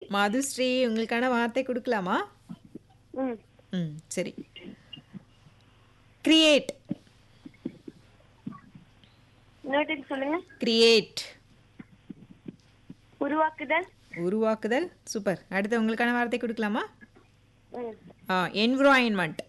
மதுஸ்ரீ உங்களுக்கான வார்த்தை கொடுக்கலாமா ம் ம் சரி கிரியேட் இன்னொரு சொல்லுங்க கிரியேட் உருவாக்குதல் உருவாக்குதல் சூப்பர் அடுத்து உங்களுக்கான வார்த்தை கொடுக்கலாமா ம் என்விரான்மெண்ட்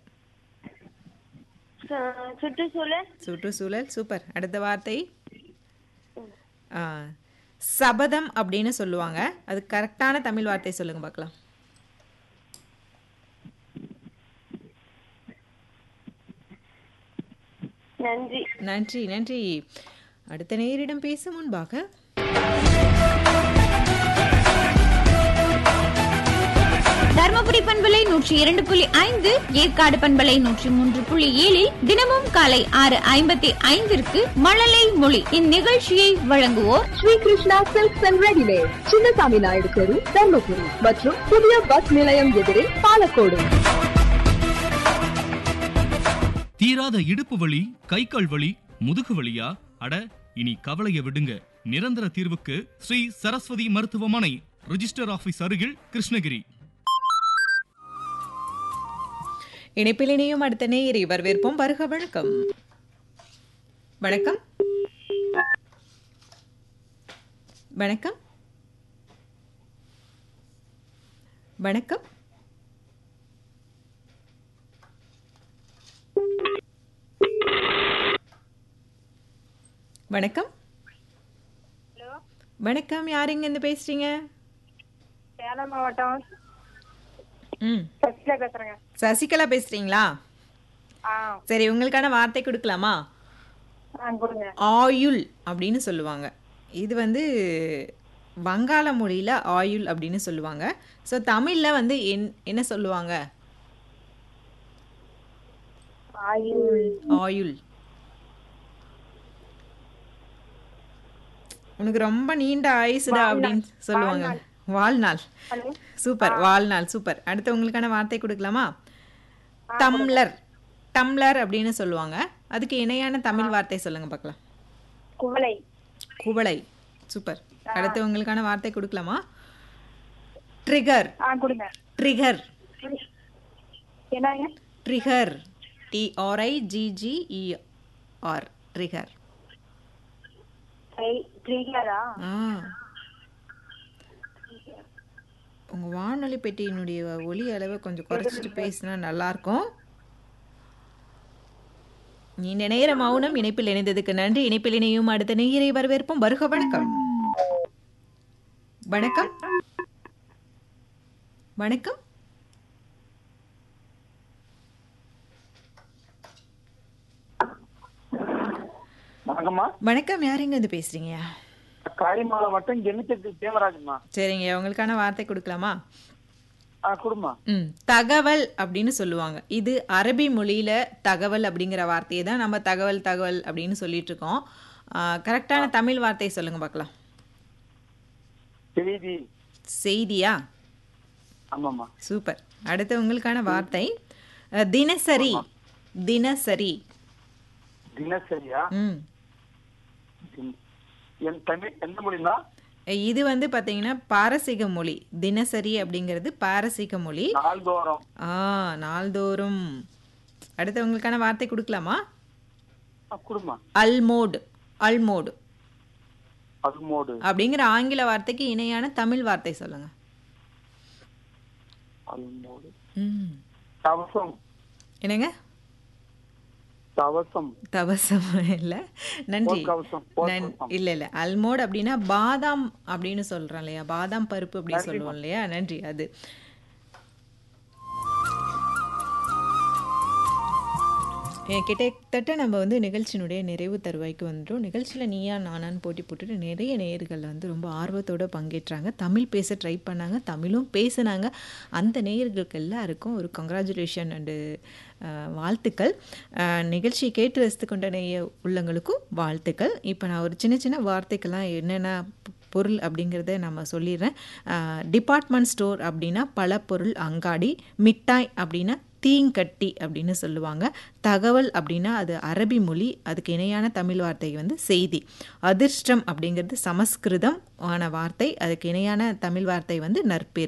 சு- சுற்றுச்சூழல் சுற்றுச்சூழல் சூப்பர் அடுத்த வார்த்தை ஆ, சபதம் அப்படின்னு சொல்லுவாங்க அது கரெக்டான தமிழ் வார்த்தை சொல்லுங்க பார்க்கலாம் நன்றி நன்றி நன்றி அடுத்த நேரிடம் பேசும் முன்பாக தர்மபுரி பண்பலை நூற்றி இரண்டு புள்ளி ஐந்து ஏற்காடு பண்பலை நூற்றி மூன்று புள்ளி ஏழில் தினமும் காலை ஆறு ஐம்பத்தி ஐந்திற்கு மழலை மொழி இந்நிகழ்ச்சியை வழங்குவோர் Sri Krishna silks and readymade Chinnasamy Naidu தெரு தர்மபுரி மற்றும் புதிய பஸ் நிலையம் எதிரே பாலக்கோடு தீராத இடுப்பு வலி கை கால் வலி முதுகு வலியா அட இனி கவலைய விடுங்க நிரந்தர தீர்வுக்கு ஸ்ரீ சரஸ்வதி மருத்துவமனை ரிஜிஸ்டர் ஆபீஸ் அருகில் கிருஷ்ணகிரி இணைப்பில் இணையும் அடுத்த நேயரை வரவேற்போம் வருக வணக்கம் வணக்கம் வணக்கம் வணக்கம் வணக்கம் ஹலோ வணக்கம் யார் இங்க இருந்து பேசுறீங்க சேலம் மாவட்டம் ம் சசிகலா பேசுறேங்க சசிகலா பேசுறீங்களா ஆ சரி உங்களுக்கான வார்த்தை கொடுக்கலாமா ஆ கொடுங்க ஆயுள் அப்படின்னு சொல்லுவாங்க இது வந்து வங்காள மொழியில் ஆயுள் அப்படின்னு சொல்லுவாங்க ஸோ தமிழில் வந்து என் என்ன சொல்லுவாங்க ஆயுள் ஆயுள் உனக்கு ரொம்ப நீண்ட ஆயுசுடா அப்படின்னு சொல்லுவாங்க வாழ்நாள் ஹலோ சூப்பர் வாழ்நாள் சூப்பர் அடுத்து உங்களுக்கான வார்த்தை கொடுக்கலாமா டம்ளர் டம்ளர் அப்படின்னு சொல்லுவாங்க அதுக்கு இணையான தமிழ் வார்த்தை சொல்லுங்க பார்க்கலாம் குவளை குவளை சூப்பர் அடுத்து உங்களுக்கான வார்த்தை கொடுக்கலாமா ட்ரிகர் ஆ கொடுங்க ட்ரிகர் என்னங்க ட்ரிகர் டிஆர்ஐ ஜிஜிஇஆர் ட்ரிகர் ட்ரிகரா ஆ உங்க வானொலி பெட்டியினுடைய ஒலி அளவை கொஞ்சம் குறைச்சிட்டு பேசினா நல்லா இருக்கும் நீண்ட நேர மௌனம் இணைப்பில் இணைந்ததுக்கு நன்றி இணைப்பில் இணையும் அடுத்த நேயரை வரவேற்போம் வருக வணக்கம் வணக்கம் வணக்கம் வணக்கம்மா வணக்கம் யாருங்க இருந்து பேசுறீங்க காரிமாலை மட்டும் ஜெமிச்சத்து தேவராஜம்மா சரிங்க உங்களுக்கான வார்த்தை கொடுக்கலாமா ஆ குடும்பம் ம் தகவல் அப்படின்னு சொல்லுவாங்க இது அரபி மொழியில தகவல் அப்படிங்கிற வார்த்தையை தான் நம்ம தகவல் தகவல் அப்படின்னு சொல்லிட்டு இருக்கோம் கரெக்டான தமிழ் வார்த்தையை சொல்லுங்க பார்க்கலாம் செய்தி செய்தியா ஆமாம்மா சூப்பர் அடுத்து உங்களுக்கான வார்த்தை அஹ், தினசரி தினசரி தினசரியா ம் தின- என் தமிழ் எந்த மொழினா இது வந்து பார்த்தீங்கன்னா பாரசீக மொழி தினசரி அப்படிங்கிறது பாரசீக மொழி நாள்தோறும் ஆ நாள்தோறும் அடுத்து உங்களுக்கான வார்த்தை கொடுக்கலாமா ஆ, குடும்பம் அல்மோடு அல்மோடு அல்மோடு அப்படிங்கிற ஆங்கில வார்த்தைக்கு இணையான தமிழ் வார்த்தை சொல்லுங்க அல்மோடு ம் தவசம் என்னங்க தவசம் தவசம் இல்லை நன்றி போர்க்கவசம், நன் போர்க்கவசம். இல்லை இல்லை அல்மோட் அப்படின்னா பாதாம் அப்படின்னு சொல்றோம் இல்லையா பாதாம் பருப்பு அப்படின்னு சொல்லுவோம் இல்லையா நன்றி அது ஏ, கிட்டத்தட்ட நம்ம வந்து நிகழ்ச்சியினுடைய நிறைவு தருவாய்க்கு வந்துட்டோம் நிகழ்ச்சியில் நீயா நானான்னு போட்டி போட்டுட்டு நிறைய நேயர்கள் வந்து ரொம்ப ஆர்வத்தோடு பங்கேற்றாங்க தமிழ் பேச ட்ரை பண்ணாங்க தமிழும் பேசுனாங்க அந்த நேயர்களுக்கு எல்லாருக்கும் ஒரு கங்க்ராச்சுலேஷன் அண்டு வாழ்த்துக்கள் அஹ், நிகழ்ச்சியை கேட்டு ரசித்து கொண்ட நேய உள்ளங்களுக்கும் வாழ்த்துக்கள் இப்போ நான் ஒரு சின்ன சின்ன வார்த்தைக்கெல்லாம் என்னென்ன பொருள் அப்படிங்கிறத நம்ம சொல்லிடுறேன் டிபார்ட்மெண்ட் ஸ்டோர் அப்படின்னா பலப்பொருள் அங்காடி மிட்டாய் அப்படின்னா தீங்கட்டி அப்படின்னு சொல்லுவாங்க தகவல் அப்படின்னா அது அரபி மொழி அதுக்கு இணையான தமிழ் வார்த்தை வந்து செய்தி அதிர்ஷ்டம் அப்படிங்கிறது சமஸ்கிருதம் ஆன வார்த்தை அதுக்கு இணையான தமிழ் வார்த்தை வந்து நற்பேர்